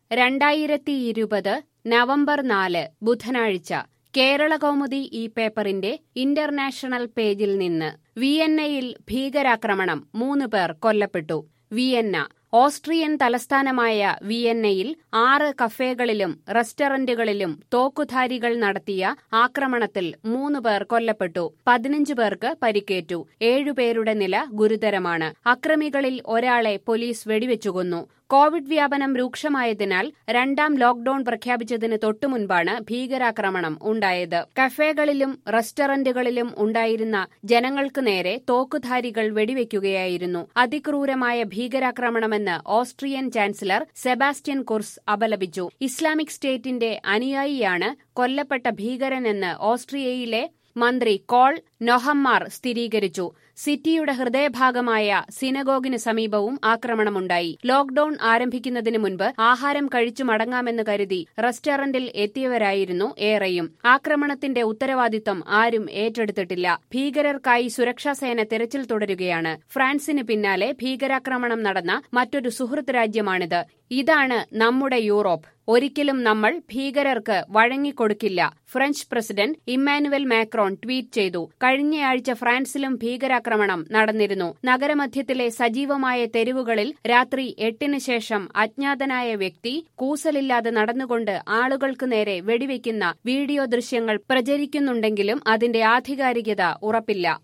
രണ്ടായിരത്തി ഇരുപത് നവംബർ നാല് ബുധനാഴ്ച കേരളകൗമുദി ഈ പേപ്പറിന്റെ ഇന്റർനാഷണൽ പേജിൽ നിന്ന് വിയന്നയിൽ ഭീകരാക്രമണം മൂന്ന് പേർ കൊല്ലപ്പെട്ടു വിയന്ന ഓസ്ട്രിയൻ തലസ്ഥാനമായ വിയന്നയിൽ ആറ് കഫേകളിലും റെസ്റ്റോറന്റുകളിലും തോക്കുധാരികൾ നടത്തിയ ആക്രമണത്തിൽ മൂന്ന് പേർ കൊല്ലപ്പെട്ടു പതിനഞ്ച് പേർക്ക് പരിക്കേറ്റു ഏഴുപേരുടെ നില ഗുരുതരമാണ് അക്രമികളിൽ ഒരാളെ പോലീസ് വെടിവെച്ചു കൊന്നു കോവിഡ് വ്യാപനം രൂക്ഷമായതിനാൽ രണ്ടാം ലോക്ഡൌൺ പ്രഖ്യാപിച്ചതിന് തൊട്ടുമുൻപാണ് ഭീകരാക്രമണം ഉണ്ടായത് കഫേകളിലും റെസ്റ്റോറന്റുകളിലും ഉണ്ടായിരുന്ന ജനങ്ങൾക്ക് നേരെ തോക്കുധാരികൾ വെടിവെക്കുകയായിരുന്നു അതിക്രൂരമായ ഭീകരാക്രമണമെന്ന് ഓസ്ട്രിയൻ ചാൻസലർ സെബാസ്റ്റ്യൻ കുർസ് അപലപിച്ചു ഇസ്ലാമിക് സ്റ്റേറ്റിന്റെ അനുയായിയാണ് കൊല്ലപ്പെട്ട ഭീകരനെന്ന് ഓസ്ട്രിയയിലെ മന്ത്രി കോൾ നൊഹമ്മാർ സ്ഥിരീകരിച്ചു സിറ്റിയുടെ ഹൃദയഭാഗമായ സിനഗോഗിന് സമീപവും ആക്രമണമുണ്ടായി ലോക്ഡൌൺ ആരംഭിക്കുന്നതിന് മുൻപ് ആഹാരം കഴിച്ചു മടങ്ങാമെന്ന് കരുതി റെസ്റ്റോറന്റിൽ എത്തിയവരായിരുന്നു ഏറെയും ആക്രമണത്തിന്റെ ഉത്തരവാദിത്തം ആരും ഏറ്റെടുത്തിട്ടില്ല ഭീകരർക്കായി സുരക്ഷാസേന തെരച്ചിൽ തുടരുകയാണ് ഫ്രാൻസിന് പിന്നാലെ ഭീകരാക്രമണം നടന്ന മറ്റൊരു സുഹൃത്ത് രാജ്യമാണിത് ഇതാണ് നമ്മുടെ യൂറോപ്പ് ഒരിക്കലും നമ്മൾ ഭീകരർക്ക് വഴങ്ങിക്കൊടുക്കില്ല French president Emmanuel Macron tweet ചെയ്തു കഴിഞ്ഞയാഴ്ച ഫ്രാൻസിലും ഭീകരാക്രമണം നടന്നിരുന്നു നഗരമധ്യത്തിലെ സജീവമായ തെരുവുകളിൽ രാത്രി എട്ടിന് ശേഷം അജ്ഞാതനായ വ്യക്തി കൂസലില്ലാതെ നടന്നുകൊണ്ട് ആളുകൾക്ക് നേരെ വെടിവെക്കുന്ന വീഡിയോ ദൃശ്യങ്ങൾ പ്രചരിക്കുന്നുണ്ടെങ്കിലും അതിന്റെ ആധികാരികത ഉറപ്പില്ല